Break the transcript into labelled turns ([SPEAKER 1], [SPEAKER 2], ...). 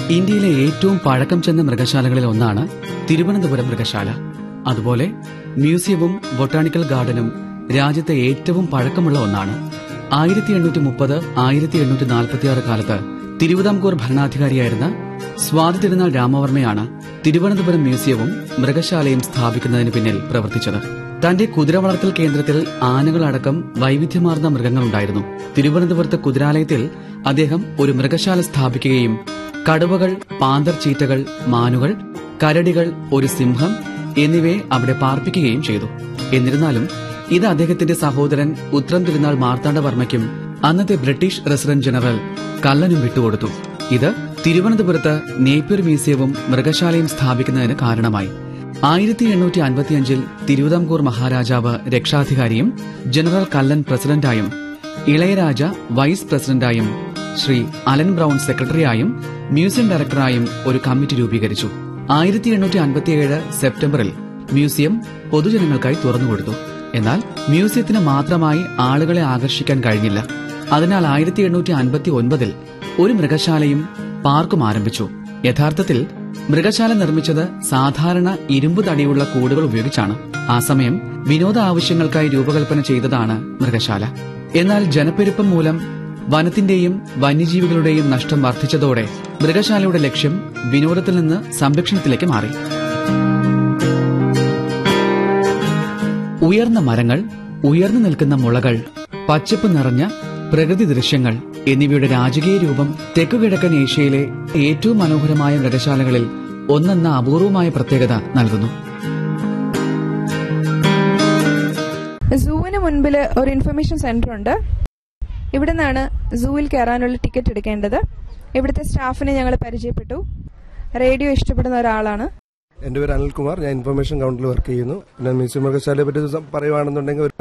[SPEAKER 1] ഇന്ത്യയിലെ ഏറ്റവും പഴക്കം ചെന്ന മൃഗശാലകളിൽ ഒന്നാണ് തിരുവനന്തപുരം മൃഗശാല അതുപോലെ മ്യൂസിയവും ബൊട്ടാണിക്കൽ ഗാർഡനും രാജ്യത്തെ ഏറ്റവും പഴക്കമുള്ള ഒന്നാണ് ആയിരത്തി എണ്ണൂറ്റി മുപ്പത് ആയിരത്തി എണ്ണൂറ്റി നാൽപ്പത്തിയാറ് കാലത്ത് തിരുവിതാംകൂർ ഭരണാധികാരിയായിരുന്ന സ്വാതി തിരുനാൾ രാമവർമ്മയാണ് തിരുവനന്തപുരം മ്യൂസിയവും മൃഗശാലയും സ്ഥാപിക്കുന്നതിന് പിന്നിൽ പ്രവർത്തിച്ചത് തന്റെ കുതിര വളർത്തൽ കേന്ദ്രത്തിൽ ആനകളടക്കം വൈവിധ്യമാർന്ന മൃഗങ്ങളുണ്ടായിരുന്നു തിരുവനന്തപുരത്ത് കുതിരാലയത്തിൽ അദ്ദേഹം ഒരു മൃഗശാല സ്ഥാപിക്കുകയും കടുവകൾ പാന്തർ ചീറ്റകൾ മാനുകൾ കരടികൾ ഒരു സിംഹം എന്നിവയെ അവിടെ പാർപ്പിക്കുകയും ചെയ്തു എന്നിരുന്നാലും ഇത് അദ്ദേഹത്തിന്റെ സഹോദരൻ ഉത്രം തിരുനാൾ മാർത്താണ്ഡവർമ്മയ്ക്കും അന്നത്തെ ബ്രിട്ടീഷ് റെസിഡന്റ് ജനറൽ കള്ളനും വിട്ടുകൊടുത്തു ഇത് തിരുവനന്തപുരത്ത് നേപ്പിയർ മ്യൂസിയവും മൃഗശാലയും സ്ഥാപിക്കുന്നതിന് കാരണമായി ആയിരത്തി എണ്ണൂറ്റി അൻപത്തിയഞ്ചിൽ തിരുവിതാംകൂർ മഹാരാജാവ് രക്ഷാധികാരിയും ജനറൽ കല്ലൻ പ്രസിഡന്റായും ഇളയരാജ വൈസ് പ്രസിഡന്റായും ശ്രീ അലൻ ബ്രൌൺ സെക്രട്ടറിയായും മ്യൂസിയം ഡയറക്ടറായും ഒരു കമ്മിറ്റി രൂപീകരിച്ചു ആയിരത്തി എണ്ണൂറ്റി അൻപത്തിയേഴ് സെപ്റ്റംബറിൽ മ്യൂസിയം പൊതുജനങ്ങൾക്കായി തുറന്നുകൊടുത്തു എന്നാൽ മ്യൂസിയത്തിന് മാത്രമായി ആളുകളെ ആകർഷിക്കാൻ കഴിഞ്ഞില്ല അതിനാൽ ആയിരത്തി എണ്ണൂറ്റി അൻപത്തി ഒൻപതിൽ ഒരു മൃഗശാലയും പാർക്കും ആരംഭിച്ചു യഥാർത്ഥത്തിൽ മൃഗശാല നിർമ്മിച്ചത് സാധാരണ ഇരുമ്പ് തടിയുള്ള കൂടുകൾ ഉപയോഗിച്ചാണ് ആ സമയം വിനോദ ആവശ്യങ്ങൾക്കായി രൂപകൽപ്പന ചെയ്തതാണ് മൃഗശാല എന്നാൽ ജനപ്പെരുപ്പം മൂലം വനത്തിന്റെയും വന്യജീവികളുടെയും നഷ്ടം വർദ്ധിച്ചതോടെ മൃഗശാലയുടെ ലക്ഷ്യം വിനോദത്തിൽ നിന്ന് സംരക്ഷണത്തിലേക്ക് മാറി ഉയർന്ന മരങ്ങൾ ഉയർന്നു നിൽക്കുന്ന മുളകൾ പച്ചപ്പ് നിറഞ്ഞ പ്രകൃതി ദൃശ്യങ്ങൾ എന്നിവയുടെ രാജകീയ രൂപം തെക്കുകിഴക്കൻ ഏഷ്യയിലെ ഏറ്റവും മനോഹരമായ മൃഗശാലകളിൽ ഒന്നെന്ന അപൂർവമായ പ്രത്യേകത നൽകുന്നു
[SPEAKER 2] സൂവിന് മുൻപിൽ ഒരു ഇൻഫർമേഷൻ സെന്റർ ഉണ്ട് ഇവിടെ നിന്നാണ് സൂവിൽ കയറാനുള്ള ടിക്കറ്റ് എടുക്കേണ്ടത് ഇവിടുത്തെ സ്റ്റാഫിനെ ഞങ്ങൾ പരിചയപ്പെട്ടു റേഡിയോ ഇഷ്ടപ്പെടുന്ന ഒരാളാണ്
[SPEAKER 3] എന്റെ പേര് അനിൽകുമാർ ഞാൻ ഇൻഫർമേഷൻ കൗണ്ടറിൽ വർക്ക് ചെയ്യുന്നു പിന്നെ മ്യൂസിയം മൃഗശാലയെ പറ്റി സം- പറയുവാണെന്നുണ്ടെങ്കിൽ ഒരു